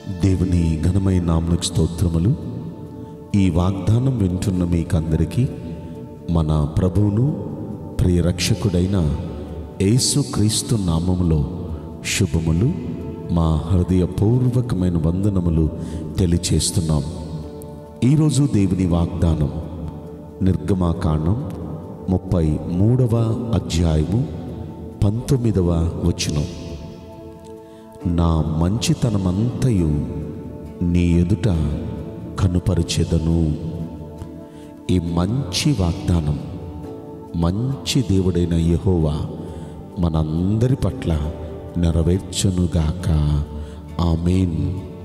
దేవుని ఘనమైన నామలకు స్తోత్రములు ఈ వాగ్దానం వింటున్న మీకందరికీ మన ప్రభువును ప్రియ రక్షకుడైన యేసు క్రీస్తు నామములో శుభములు మా హృదయపూర్వకమైన వందనములు తెలియచేస్తున్నాం ఈరోజు దేవుని వాగ్దానం నిర్గమాకాండం ముప్పై మూడవ అధ్యాయము పంతొమ్మిదవ వచనం నా మంచితనమంతయు నీ ఎదుట కనుపరిచెదను ఈ మంచి వాగ్దానం మంచి దేవుడైన యెహోవా మనందరి పట్ల నెరవేర్చునుగాక ఆమెన్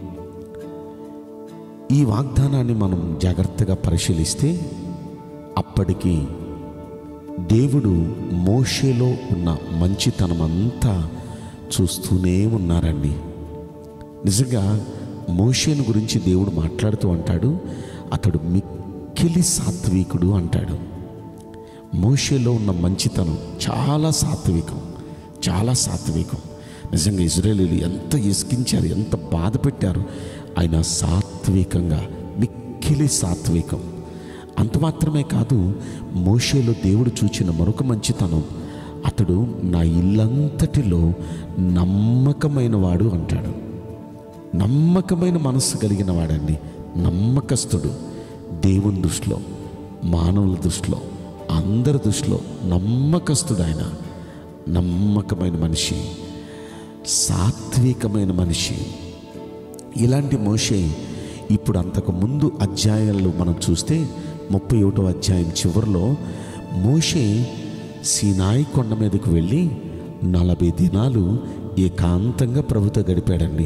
ఈ వాగ్దానాన్ని మనం జాగ్రత్తగా పరిశీలిస్తే అప్పటికి దేవుడు మోషేలో ఉన్న మంచితనం అంతా చూస్తూనే ఉన్నారండి నిజంగా మోషేను గురించి దేవుడు మాట్లాడుతూ అంటాడు అతడు మిక్కిలి సాత్వికుడు అంటాడు మోషేలో ఉన్న మంచితనం చాలా సాత్వికం చాలా సాత్వికం నిజంగా ఇజ్రాయేలీలు ఎంత ఇసుకించారు ఎంత బాధ పెట్టారు ఆయన సాత్వికంగా మిక్కిలి సాత్వికం అంత మాత్రమే కాదు మోషేలో దేవుడు చూచిన మరొక మంచితనం అతడు నా ఇల్లంతటిలో నమ్మకమైన వాడు అంటాడు నమ్మకమైన మనస్సు కలిగిన వాడండి నమ్మకస్తుడు దేవుని దృష్టిలో మానవుల దృష్టిలో అందరి దృష్టిలో నమ్మకస్తుడు ఆయన నమ్మకమైన మనిషి సాత్వికమైన మనిషి ఇలాంటి మోషే ఇప్పుడు అంతకు ముందు అధ్యాయాల్లో మనం చూస్తే ముప్పై ఒకటో అధ్యాయం చివరిలో మోషే సీనాయి కొండ మీదకు వెళ్ళి నలభై దినాలు ఏకాంతంగా ప్రభుతో గడిపాడండి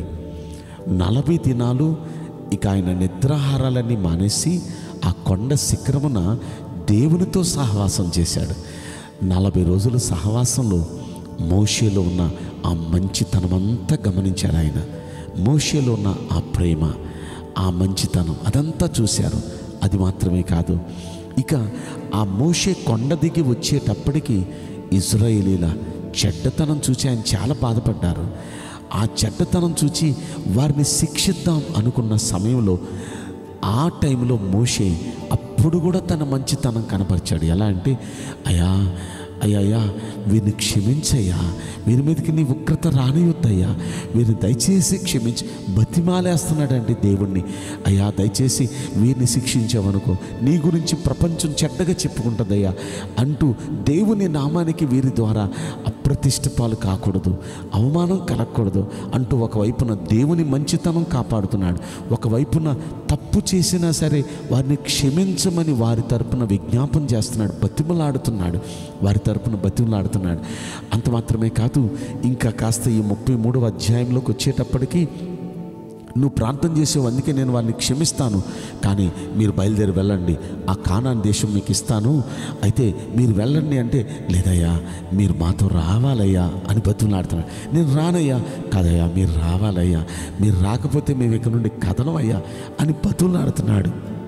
నలభై దినాలు ఇక ఆయన నిద్రాహారాలన్నీ మానేసి ఆ కొండ శిఖరమున దేవునితో సహవాసం చేశాడు నలభై రోజుల సహవాసంలో మోషేలో ఉన్న ఆ మంచితనమంతా గమనించారు ఆయన మోషేలో ఉన్న ఆ ప్రేమ ఆ మంచితనం అదంతా చూశారు అది మాత్రమే కాదు ఇక ఆ మోషే కొండ దిగి వచ్చేటప్పటికి ఇజ్రాయేలీల చెడ్డతనం చూసి ఆయన చాలా బాధపడ్డారు ఆ చెడ్డతనం చూచి వారిని శిక్షిద్దాం అనుకున్న సమయంలో ఆ టైంలో మోషే అప్పుడు కూడా తన మంచితనం కనపరిచాడు ఎలా అంటే అయా అయ్యా అయ్యా వీరిని క్షమించయ్యా వీరి మీదకి నీ ఉగ్రత రానియొద్దయ్యా వీరిని దయచేసి క్షమించి బతిమాలేస్తున్నాడంటే దేవుణ్ణి అయ్యా దయచేసి వీరిని శిక్షించావనుకో నీ గురించి ప్రపంచం చెడ్డగా చెప్పుకుంటుందయ్యా అంటూ దేవుని నామానికి వీరి ద్వారా అప్రతిష్ట పాలు కాకూడదు అవమానం కలగకూడదు అంటూ ఒకవైపున దేవుని మంచితనం కాపాడుతున్నాడు ఒకవైపున తప్పు చేసినా సరే వారిని క్షమించమని వారి తరపున విజ్ఞాపన చేస్తున్నాడు బతిమలాడుతున్నాడు వారి తరపున బతిమలాడుతున్నాడు అంత మాత్రమే కాదు ఇంకా కాస్త ఈ ముప్పై మూడవ అధ్యాయంలోకి వచ్చేటప్పటికి నువ్వు ప్రార్థన చేసావు అందుకే నేను వారిని క్షమిస్తాను కానీ మీరు బయలుదేరి వెళ్ళండి ఆ కానాన్ దేశం మీకు ఇస్తాను అయితే మీరు వెళ్ళండి అంటే లేదయ్యా మీరు మాతో రావాలయ్యా అని బతులాడుతున్నాడు నేను రానయ్యా కాదయ్యా మీరు రావాలయ్యా మీరు రాకపోతే మేము ఇక్కడ నుండి కదలమయ్యా అని బతులాడుతున్నాడు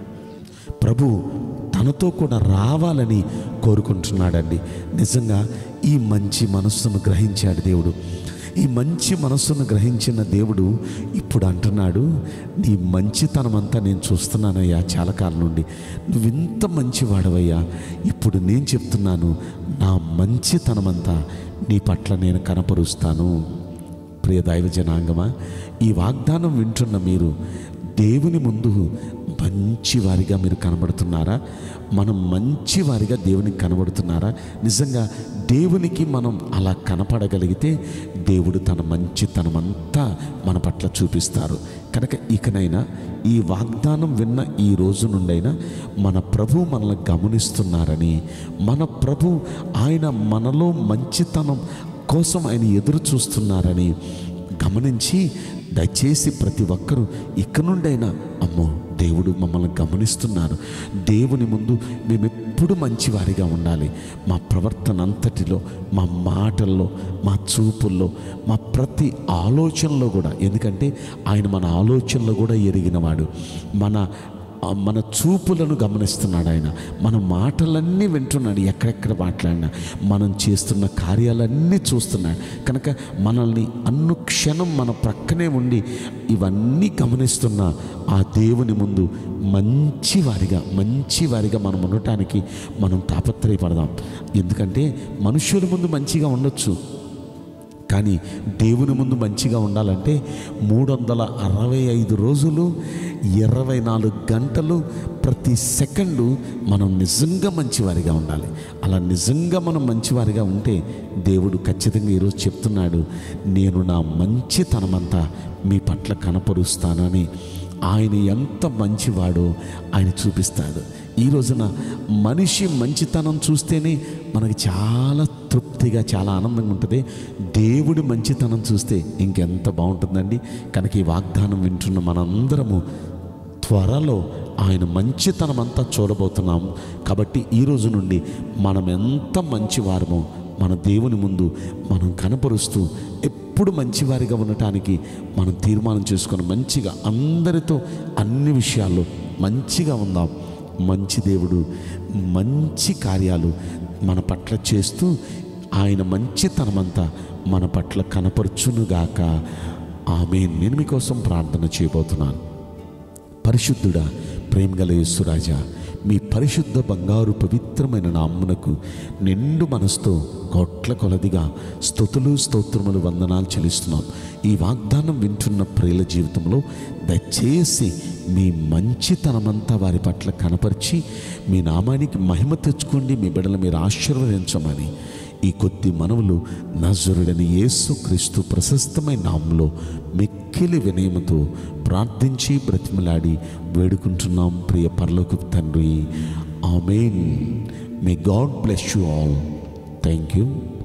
ప్రభు తనతో కూడా రావాలని కోరుకుంటున్నాడండి నిజంగా ఈ మంచి మనస్సును గ్రహించాడు దేవుడు ఈ మంచి మనస్సును గ్రహించిన దేవుడు ఇప్పుడు అంటున్నాడు నీ మంచితనమంతా నేను చూస్తున్నానయ్యా చాలా కాలం నుండి నువ్వు ఇంత మంచివాడవయ్యా ఇప్పుడు నేను చెప్తున్నాను నా మంచితనమంతా నీ పట్ల నేను కనపరుస్తాను ప్రియ దైవ జనాంగమా ఈ వాగ్దానం వింటున్న మీరు దేవుని ముందు మంచి వారిగా మీరు కనబడుతున్నారా మనం మంచి వారిగా దేవునికి కనబడుతున్నారా నిజంగా దేవునికి మనం అలా కనపడగలిగితే దేవుడు తన మంచితనమంతా మన పట్ల చూపిస్తారు కనుక ఇకనైనా ఈ వాగ్దానం విన్న ఈ రోజు నుండైనా మన ప్రభు మనల్ని గమనిస్తున్నారని మన ప్రభు ఆయన మనలో మంచితనం కోసం ఆయన ఎదురు చూస్తున్నారని గమనించి దయచేసి ప్రతి ఒక్కరూ ఇక నుండైనా అమ్మో దేవుడు మమ్మల్ని గమనిస్తున్నారు దేవుని ముందు మేము ఎప్పుడు మంచివారిగా ఉండాలి మా ప్రవర్తన అంతటిలో మా మాటల్లో మా చూపుల్లో మా ప్రతి ఆలోచనలో కూడా ఎందుకంటే ఆయన మన ఆలోచనలో కూడా ఎరిగినవాడు మన ఆ మన చూపులను గమనిస్తున్నాడు ఆయన మన మాటలన్నీ వింటున్నాడు ఎక్కడెక్కడ మాట్లాడినా మనం చేస్తున్న కార్యాలన్నీ చూస్తున్నాడు కనుక మనల్ని అనుక్షణం మన ప్రక్కనే ఉండి ఇవన్నీ గమనిస్తున్న ఆ దేవుని ముందు మంచి వారిగా మంచి వారిగా మనం ఉండటానికి మనం తాపత్రయపడదాం ఎందుకంటే మనుషుల ముందు మంచిగా ఉండొచ్చు కానీ దేవుని ముందు మంచిగా ఉండాలంటే మూడు వందల అరవై ఐదు రోజులు ఇరవై నాలుగు గంటలు ప్రతి సెకండు మనం నిజంగా మంచివారిగా ఉండాలి అలా నిజంగా మనం మంచివారిగా ఉంటే దేవుడు ఖచ్చితంగా ఈరోజు చెప్తున్నాడు నేను నా మంచితనమంతా మీ పట్ల కనపరుస్తానని ఆయన ఎంత మంచివాడో ఆయన చూపిస్తాడు ఈ రోజున మనిషి మంచితనం చూస్తేనే మనకి చాలా తృప్తిగా చాలా ఆనందంగా ఉంటుంది దేవుడి మంచితనం చూస్తే ఇంకెంత బాగుంటుందండి కనుక ఈ వాగ్దానం వింటున్న మనందరము త్వరలో ఆయన మంచితనం అంతా చూడబోతున్నాం కాబట్టి ఈ రోజు నుండి మనం ఎంత మంచివారమో మన దేవుని ముందు మనం కనపరుస్తూ ఎప్పుడు మంచివారిగా ఉండటానికి మనం తీర్మానం చేసుకొని మంచిగా అందరితో అన్ని విషయాల్లో మంచిగా ఉందాం మంచి దేవుడు మంచి కార్యాలు మన పట్ల చేస్తూ ఆయన మంచితనమంతా మన పట్ల కనపరచునుగాక ఆమె నేను మీకోసం ప్రార్థన చేయబోతున్నాను పరిశుద్ధుడా ప్రేమగల యేసురాజా మీ పరిశుద్ధ బంగారు పవిత్రమైన నామ్మునకు నిండు మనసుతో కోట్ల కొలదిగా స్తుతులు స్తోత్రములు వందనాలు చెల్లిస్తున్నాం ఈ వాగ్దానం వింటున్న ప్రియుల జీవితంలో దయచేసి మీ మంచితనమంతా వారి పట్ల కనపరిచి మీ నామానికి మహిమ తెచ్చుకోండి మీ బిడ్డలు మీరు ఆశీర్వదించమని ఈ కొద్ది మనవులు నజరుడని యేసు క్రీస్తు ప్రశస్తమైన నామంలో మిక్కిలి వినయముతో ప్రార్థించి బ్రతిమలాడి వేడుకుంటున్నాం ప్రియ పరలోక తండ్రి amen may God bless you all thank you